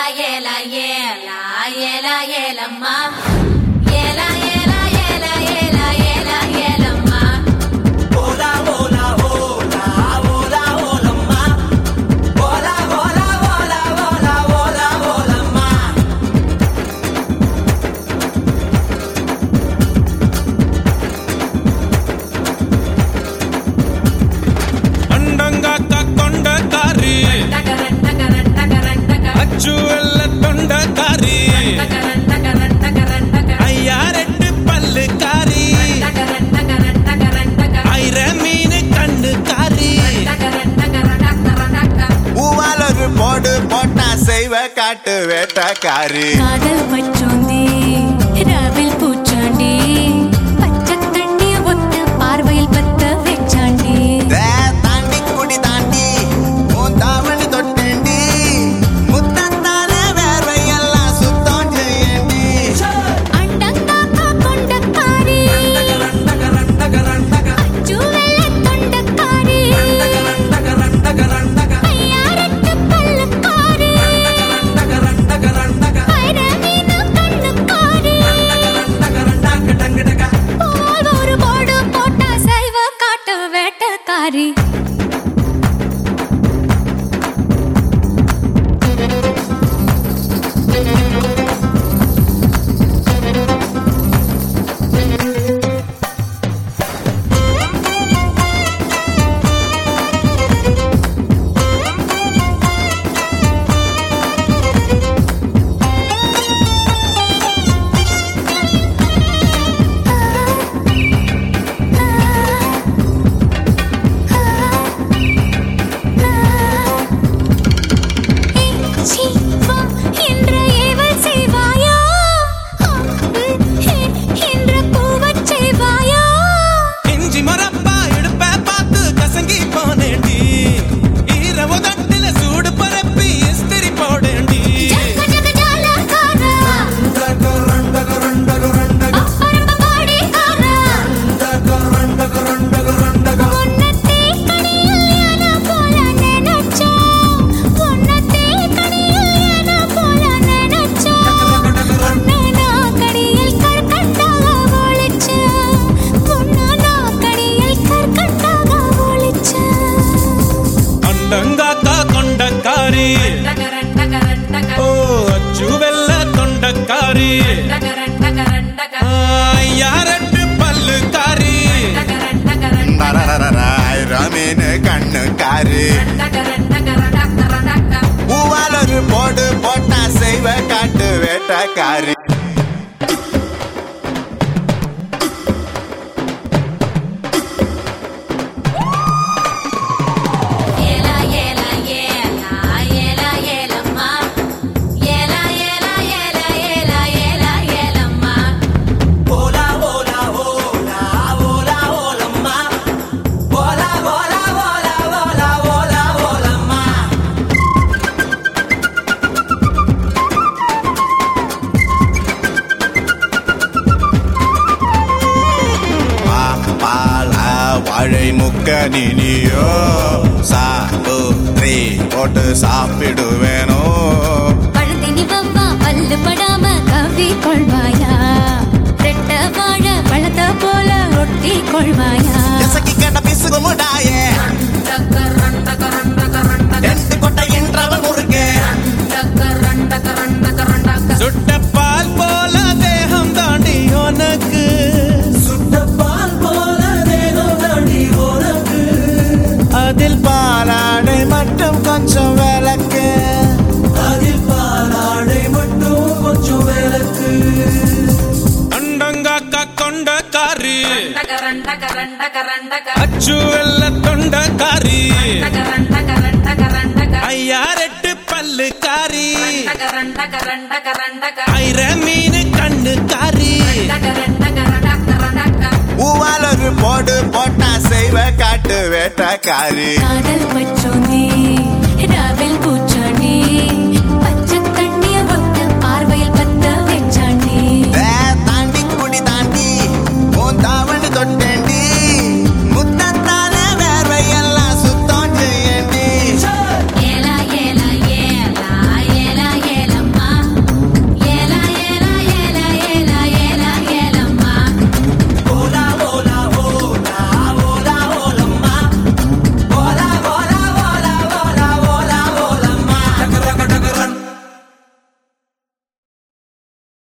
ஏல ஏல ஏல ஏலம்மா ஏல ஏல ஏல ஏல ஏல ஏலம்மா ஓலா ஓலா ஓலா ஓலா ஓலம்மா ஓலா ஓலா ஓலா ஓலா ஓலா ஓலம்மா ಅಂಡಂಗಾಕ ಕೊಂಡ ಕಾರಿ டகரன் டகரன் டகரன் டகரன் ಅಚ್ಚು ಎಲ್ಲ ತೊಂಡ ಕಾರಿ டகரன் டகரன் டகரன் டகரன் ஐயாரெட்டு பல்லு காரி டகரன் டகரன் டகரன் டகரன் ஐர மீன் கண்ணு காரி டகரன் டகரன் டகரன் டகரன் பூவாலொரு போடு போட்டா செய்வ காட்டு வேட்டக்காரி காதல் பச்சோந்தி ராவில் பூச்சாண்டி பச்சை தண்ணி ஒத்த பார்வையில் பத்த வெச்சாண்டி தே தாண்டி குடி தாண்டி உன் தாவணி தொட்டேண்டி முத்தத்தால வேர்வையெல்லாம் சுத்தம் செய்யண்டி அண்டங்காக்கா கொண்டக்காரி டகரன் டகரன் டகரன் டகரன் அச்சுவெல்ல தொண்டக்காரி டகரன் டகரன் டகரன் ஐயாரெட்டு பல்லுக்காரி டகரன் டகரன் டகரன் ஐரவீன கண்ணுக்காரி டகரன் டக டங்க டக போல் ஒரு போடு போட்டா சைவ காட்டு வேட்டக்காரி சீ, வா என்ற ஏவல் செய்வாயா ஆ, ம், ஹே, என்ற கூவச் செய்வாயா இஞ்சி மரப்பா இடுப்ப பார்த்து கசங்கி போனேண்டி ஈர உதட்டில சூடு பரப்பி இஸ்திரி போடேண்டி ஜக ஜக ஜாலக்காரா, டகரன் டகரன் டகரன் டக அப்பரம்ப பாடிக்காரா, டகரன் டகரன் டகரன் டக உன்னை தேக்கணியில் யானை போல நினைச்சேன். உன்னை தேக்கணியில் யானை போல நினைச்சேன். உன்னை நான் கடியில் கற்கண்டாக ஒளிச்சேன். உன்னை நான் கடியில் கற்கண்டாக ஒளிச்சேன். அண்டங்காக்கா கொண்ட காரி டகரன் டகரன் ஓ டகரன் அச்சு வெள்ள தொண்ட காரி டகரன் டகரன் டகரன் ஐயாரெட்டு பல்லு காரி டகரன் டகரன் ரமீன் கண்ணுக்காரி டகரன் டகரன் டகரன் டகரன் பூவாலொரு போடு போட்டா செய்வ காட்டு வேட்டக்காரி ஏல ஏல ஏல ஏல ஏலம்மா ஏல ஏல ஏல ஏல ஏல ஏலம்மா ஓலா ஓலா ஓலா ஓலா ஓலம்மா ஓலா ஓலா ஓலா ஓலா ஓலா ஓலம்மா பா பால வாழை முக்க நினியோ சாப்பு த்ரீ போட்டு சாப்பிடுவேனோ பழந்தினி வவ்வா பல்லு படாம கவ்வி கொள்வாயா ரெட்ட வாழ பழத்த போல ஒட்டி கொள்வாயா எசக்கி கண்ட பிசுகு முடாயே டகரன் டகரன் டகரன் டகரன் ரெண்டு கொட்டை என்றவன் முறுக்கே டகரன் டகரன் டகரன் டகரன் சுட்ட பால் போல தேகம் தாண்டி உனக்கு சுட்ட பால் போல தேகம் தாண்டி உனக்கு அதில் பாலாடை மட்டும் கொஞ்சம் விளக்கு அதில் பாலாடை மட்டும் கொஞ்சம் விளக்கு அண்டங்காக்கா கொண்ட காரி டகரன் டகரன் டகரன் டகரன் அச்சு வெள்ள தொண்ட காரி டகரன் டகரன் டகரன் டகரன் ஐயாரெட்டு பல்லு காரி டகரன் டகரன் டகரன் டகரன் ஐர மீன் கண்ணு காரி டகரன் டகரன் டகரன் டகரன் பூவாலொரு போடு போட்டா செய்வ காட்டு வேட்டக்காரி காதல் பச்சோந்தி